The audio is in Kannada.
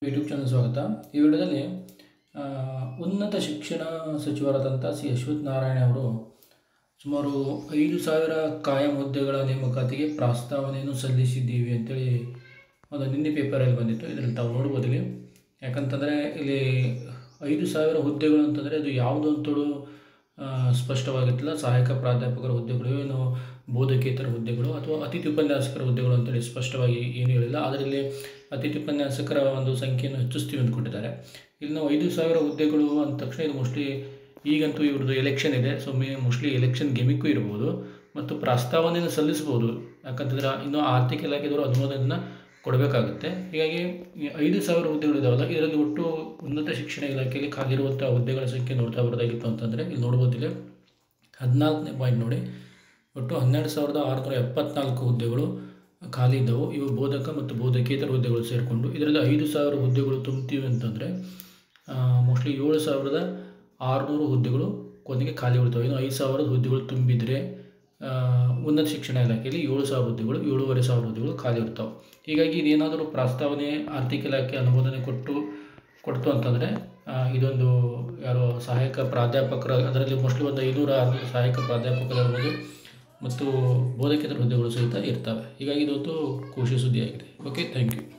ಯೂಟ್ಯೂಬ್ ಚಾನಲ್ ಸ್ವಾಗತ ಈ ವಿಡಿಯೋದಲ್ಲಿ ಆ, ಉನ್ನತ ಶಿಕ್ಷಣ ಸಚಿವರಾದಂಥ ಸಿ ಅಶ್ವಥ್ ನಾರಾಯಣ ಅವರು ಸುಮಾರು ಐದು ಸಾವಿರ ಕಾಯಂ ಹುದ್ದೆಗಳ ನೇಮಕಾತಿಗೆ ಪ್ರಸ್ತಾವನೆಯನ್ನು ಸಲ್ಲಿಸಿದ್ದೀವಿ ಅಂತೇಳಿ ಒಂದು ನಿನ್ನೆ ಪೇಪರಲ್ಲಿ ಬಂದಿತ್ತು ಇದರಲ್ಲಿ ತಾವು ನೋಡ್ಬೋದು ಇಲ್ಲಿ ಯಾಕಂತಂದರೆ ಇಲ್ಲಿ ಐದು ಸಾವಿರ ಹುದ್ದೆಗಳು ಅಂತಂದರೆ ಅದು ಯಾವುದು ಅಂತೇಳು ಆ, ಸ್ಪಷ್ಟವಾಗಿರ್ತಿಲ್ಲ ಸಹಾಯಕ ಪ್ರಾಧ್ಯಾಪಕರ ಹುದ್ದೆಗಳು ಏನು ಬೋಧಕೇತರ ಹುದ್ದೆಗಳು ಅಥವಾ ಅತಿಥಿ ಉಪನ್ಯಾಸಕರ ಹುದ್ದೆಗಳು ಅಂತೇಳಿ ಸ್ಪಷ್ಟವಾಗಿ ಏನು ಹೇಳಿಲ್ಲ ಆದರೆ ಇಲ್ಲಿ ಅತಿಥಿ ಉಪನ್ಯಾಸಕರ ಒಂದು ಸಂಖ್ಯೆಯನ್ನು ಹೆಚ್ಚಿಸ್ತೀವಿ ಅಂತ ಕೊಟ್ಟಿದ್ದಾರೆ ಇಲ್ಲಿ ನಾವು ಐದು ಸಾವಿರ ಹುದ್ದೆಗಳು ಅಂದ ತಕ್ಷಣ ಇದು ಮೋಸ್ಟ್ಲಿ ಈಗಂತೂ ಇವ್ರದ್ದು ಎಲೆಕ್ಷನ್ ಇದೆ ಸೊ ಮೇ ಮೋಸ್ಟ್ಲಿ ಎಲೆಕ್ಷನ್ ಗೆಮಿಕ್ಕೂ ಇರ್ಬೋದು ಮತ್ತು ಪ್ರಸ್ತಾವನೆಯನ್ನು ಸಲ್ಲಿಸ್ಬೋದು ಯಾಕಂತಂದ್ರೆ ಇನ್ನೂ ಆರ್ಥಿಕ ಇಲಾಖೆದವರು ಅನುಮೋದನೆಯನ್ನು ಕೊಡಬೇಕಾಗುತ್ತೆ ಹೀಗಾಗಿ ಈ ಐದು ಸಾವಿರ ಹುದ್ದೆಗಳಿದಾವಲ್ಲ ಇದರಲ್ಲಿ ಒಟ್ಟು ಉನ್ನತ ಶಿಕ್ಷಣ ಇಲಾಖೆಯಲ್ಲಿ ಖಾಲಿರುವಂಥ ಹುದ್ದೆಗಳ ಸಂಖ್ಯೆ ನೋಡ್ತಾ ಬರೋದಾಗಿತ್ತು ಅಂತಂದರೆ ಇಲ್ಲಿ ನೋಡ್ಬೋದಿಲ್ಲ ಹದಿನಾಲ್ಕನೇ ಪಾಯಿಂಟ್ ನೋಡಿ ಒಟ್ಟು ಹನ್ನೆರಡು ಸಾವಿರದ ಆರುನೂರ ಎಪ್ಪತ್ನಾಲ್ಕು ಹುದ್ದೆಗಳು ಖಾಲಿ ಇದ್ದವು ಇವು ಬೋಧಕ ಮತ್ತು ಬೋಧಕೇತರ ಹುದ್ದೆಗಳು ಸೇರಿಕೊಂಡು ಇದರಲ್ಲಿ ಐದು ಸಾವಿರ ಹುದ್ದೆಗಳು ತುಂಬ್ತೀವಿ ಅಂತಂದರೆ ಮೋಸ್ಟ್ಲಿ ಏಳು ಸಾವಿರದ ಆರುನೂರು ಹುದ್ದೆಗಳು ಕೊನೆಗೆ ಖಾಲಿ ಉಳಿತವೆ ಇನ್ನು ಐದು ಸಾವಿರದ ಹುದ್ದೆಗಳು ತುಂಬಿದರೆ ಆ, ಉನ್ನತ ಶಿಕ್ಷಣ ಇಲಾಖೆಯಲ್ಲಿ ಏಳು ಸಾವಿರ ಹುದ್ದೆಗಳು ಏಳೂವರೆ ಸಾವಿರ ಹುದ್ದೆಗಳು ಖಾಲಿ ಇರ್ತಾವೆ ಹೀಗಾಗಿ ಇದೇನಾದರೂ ಪ್ರಸ್ತಾವನೆ ಆರ್ಥಿಕ ಇಲಾಖೆ ಅನುಮೋದನೆ ಕೊಟ್ಟು ಕೊಡ್ತು ಅಂತಂದರೆ ಇದೊಂದು ಯಾರೋ ಸಹಾಯಕ ಪ್ರಾಧ್ಯಾಪಕರ ಅದರಲ್ಲಿ ಮೋಸ್ಟ್ಲಿ ಒಂದು ಐನೂರ ಆರುನೂರು ಸಹಾಯಕ ಪ್ರಾಧ್ಯಾಪಕರು ಇರ್ಬೋದು ಮತ್ತು ಬೋಧಕೇತರ ಹುದ್ದೆಗಳು ಸಹಿತ ಇರ್ತವೆ ಹೀಗಾಗಿ ಇದೊಂದು ಖುಷಿ ಸುದ್ದಿಯಾಗಿದೆ ಓಕೆ ಥ್ಯಾಂಕ್ ಯು